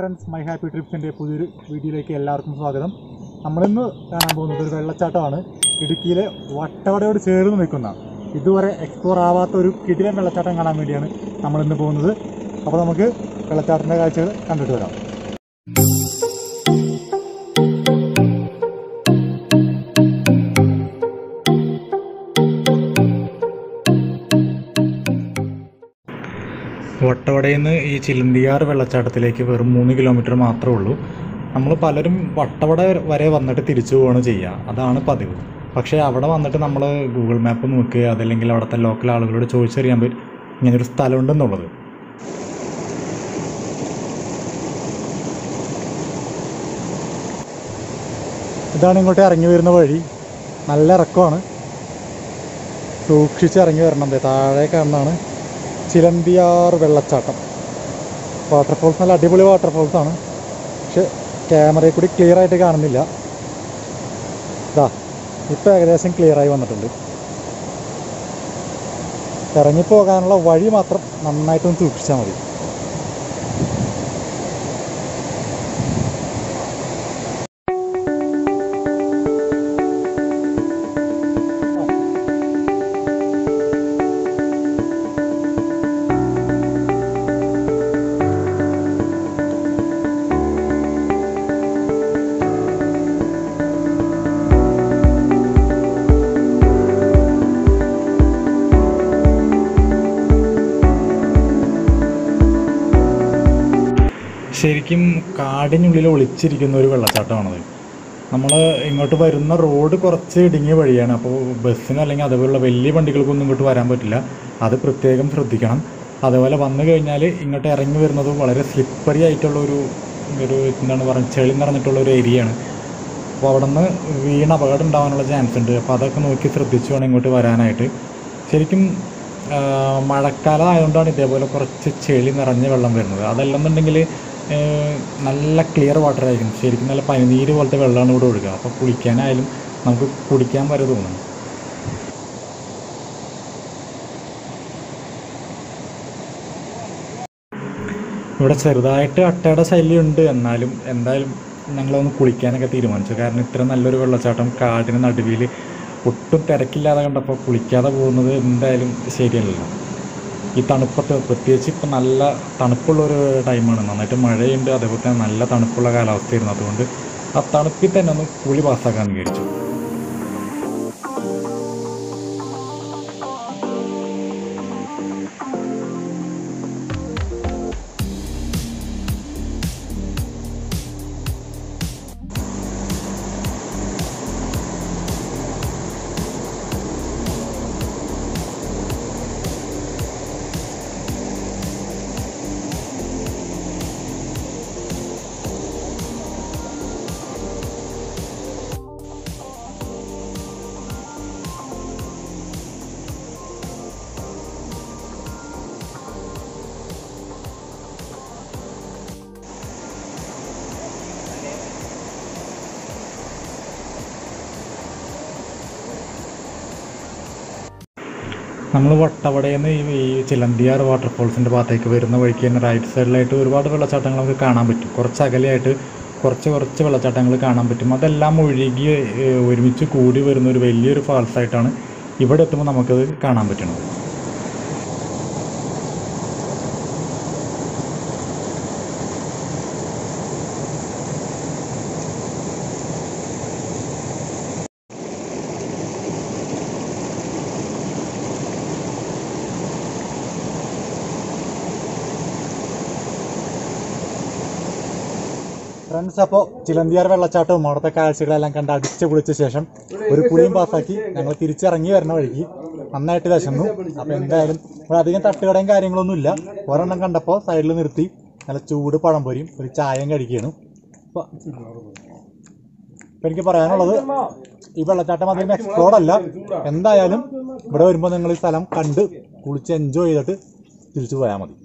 friends my happy ട്രിപ്സിൻ്റെ പുതിയൊരു വീഡിയോയിലേക്ക് എല്ലാവർക്കും സ്വാഗതം നമ്മളിന്ന് കാണാൻ പോകുന്നത് ഒരു വെള്ളച്ചാട്ടമാണ് ഇടുക്കിയിലെ വട്ടവടയോട് ചേർന്ന് നിൽക്കുന്ന ഇതുവരെ എക്സ്പ്ലോർ ആവാത്ത ഒരു കിടിലൻ വെള്ളച്ചാട്ടം കാണാൻ വേണ്ടിയാണ് നമ്മളിന്ന് പോകുന്നത് അപ്പോൾ നമുക്ക് വെള്ളച്ചാട്ടത്തിൻ്റെ കാഴ്ചകൾ കണ്ടിട്ട് വരാം വട്ടവടയിൽ നിന്ന് ഈ ചിലന്തിയാർ വെള്ളച്ചാട്ടത്തിലേക്ക് വെറും മൂന്ന് കിലോമീറ്റർ മാത്രമേ ഉള്ളൂ നമ്മൾ പലരും വട്ടവട വരെ വന്നിട്ട് തിരിച്ചു പോവുകയാണ് ചെയ്യുക അതാണ് പതിവ് പക്ഷേ അവിടെ വന്നിട്ട് നമ്മൾ ഗൂഗിൾ മാപ്പ് നോക്കുക അതല്ലെങ്കിൽ അവിടുത്തെ ലോക്കൽ ആളുകളോട് ചോദിച്ചറിയാൻ പറ്റും ഇങ്ങനൊരു സ്ഥലമുണ്ടെന്നുള്ളത് ഇതാണ് ഇങ്ങോട്ട് ഇറങ്ങി വരുന്ന വഴി നല്ല ഇറക്കമാണ് സൂക്ഷിച്ച് ഇറങ്ങി വരണം ദേ താഴെ കാണുന്നതാണ് ചിലന്തിയാർ വെള്ളച്ചാട്ടം വാട്ടർഫോൾസ് നല്ല അടിപൊളി വാട്ടർഫോൾസ് ആണ് പക്ഷെ ക്യാമറയിൽ കൂടി ക്ലിയർ ആയിട്ട് കാണുന്നില്ല ഇതാ ഇപ്പം ഏകദേശം ക്ലിയർ ആയി വന്നിട്ടുണ്ട് ഇറങ്ങിപ്പോകാനുള്ള വഴി മാത്രം നന്നായിട്ടൊന്ന് സൂക്ഷിച്ചാൽ മതി ശരിക്കും കാടിനുള്ളിൽ ഒളിച്ചിരിക്കുന്ന ഒരു വെള്ളച്ചാട്ടമാണത് നമ്മൾ ഇങ്ങോട്ട് വരുന്ന റോഡ് കുറച്ച് ഇടുങ്ങിയ വഴിയാണ് അപ്പോൾ ബസ്സിന് അല്ലെങ്കിൽ അതുപോലുള്ള വലിയ വണ്ടികൾക്കൊന്നും ഇങ്ങോട്ട് വരാൻ പറ്റില്ല അത് പ്രത്യേകം ശ്രദ്ധിക്കണം അതുപോലെ വന്നു കഴിഞ്ഞാൽ ഇങ്ങോട്ട് ഇറങ്ങി വരുന്നത് വളരെ സ്ലിപ്പറി ആയിട്ടുള്ള ഒരു ഒരു എന്താണ് പറയുക ചെളി നിറഞ്ഞിട്ടുള്ള ഒരു ഏരിയയാണ് അപ്പോൾ അവിടെ നിന്ന് വീണ് അപകടം ഉണ്ടാകാനുള്ള ചാൻസ് ഉണ്ട് അപ്പോൾ അതൊക്കെ നോക്കി ശ്രദ്ധിച്ചു വേണം ഇങ്ങോട്ട് വരാനായിട്ട് ശരിക്കും ആ, മഴക്കാലം ആയതുകൊണ്ടാണ് ഇതേപോലെ കുറച്ച് ചെളി നിറഞ്ഞ വെള്ളം വരുന്നത് അതല്ലെന്നുണ്ടെങ്കിൽ ആ, നല്ല ക്ലിയർ വാട്ടർ ആയിരിക്കും ശരിക്കും നല്ല പനിനീര് പോലത്തെ വെള്ളമാണ് ഇവിടെ ഒഴുകുക അപ്പോൾ കുളിക്കാനായാലും നമുക്ക് കുടിക്കാൻ വരെ തോന്നും ഇവിടെ ചെറുതായിട്ട് അട്ടയുടെ ശല്യം ഉണ്ട് എന്നാലും എന്തായാലും ഞങ്ങളൊന്ന് കുളിക്കാനൊക്കെ തീരുമാനിച്ചു കാരണം ഇത്ര നല്ലൊരു വെള്ളച്ചാട്ടം കാടിന് നടുവിൽ ഒട്ടും തിരക്കില്ലാതെ കണ്ടപ്പോൾ കുളിക്കാതെ പോകുന്നത് എന്തായാലും ശരിയല്ലല്ലോ ഈ തണുപ്പത്ത് പ്രത്യേകിച്ച് ഇപ്പം നല്ല തണുപ്പുള്ള ഒരു ടൈമാണ് നന്നായിട്ട് മഴയുണ്ട് അതേപോലെ തന്നെ നല്ല തണുപ്പുള്ള കാലാവസ്ഥയായിരുന്നു അതുകൊണ്ട് ആ തണുപ്പിൽ തന്നെ ഒന്ന് കുളി പാസ്സാക്കാമെന്ന് വിചാരിച്ചു നമ്മൾ വട്ടവടയിൽ നിന്ന് ഈ ഈ ചിലന്തിയാർ വാട്ടർഫോൾസിൻ്റെ ഭാഗത്തേക്ക് വരുന്ന വഴിക്ക് തന്നെ റൈറ്റ് സൈഡിലായിട്ട് ഒരുപാട് വെള്ളച്ചാട്ടങ്ങൾ നമുക്ക് കാണാൻ പറ്റും കുറച്ച് അകലെയായിട്ട് കുറച്ച് കുറച്ച് വെള്ളച്ചാട്ടങ്ങൾ കാണാൻ പറ്റും അതെല്ലാം ഒഴുകി ഏഹ്, ഒരുമിച്ച് കൂടി വരുന്ന ഒരു വലിയൊരു ഫാൾസ് ആയിട്ടാണ് ഇവിടെ എത്തുമ്പോൾ നമുക്കത് കാണാൻ പറ്റുന്നത് ഫ്രണ്ട്സ് അപ്പോൾ ചിലന്തിയാർ വെള്ളച്ചാട്ടവും അവിടുത്തെ കാഴ്ചകളെല്ലാം കണ്ട് അടിച്ചു പൊളിച്ച ശേഷം ഒരു കുളിയും പാസ്സാക്കി ഞങ്ങൾ തിരിച്ചിറങ്ങി വരുന്ന വഴിക്ക് നന്നായിട്ട് വിശന്നു അപ്പോൾ എന്തായാലും ഇവിടെ അധികം തട്ടുകടയും കാര്യങ്ങളൊന്നും ഇല്ല ഒരെണ്ണം കണ്ടപ്പോൾ സൈഡിൽ നിർത്തി നല്ല ചൂട് പഴംപൊരിയും ഒരു ചായയും കഴിക്കുകയാണ് അപ്പോൾ ഇപ്പം എനിക്ക് പറയാനുള്ളത് ഈ വെള്ളച്ചാട്ടം അധികം എക്സ്പ്ലോർ അല്ല എന്തായാലും ഇവിടെ വരുമ്പോൾ നിങ്ങൾ ഈ സ്ഥലം കണ്ട് കുളിച്ച് എൻജോയ് ചെയ്തിട്ട് തിരിച്ചു പോയാൽ മതി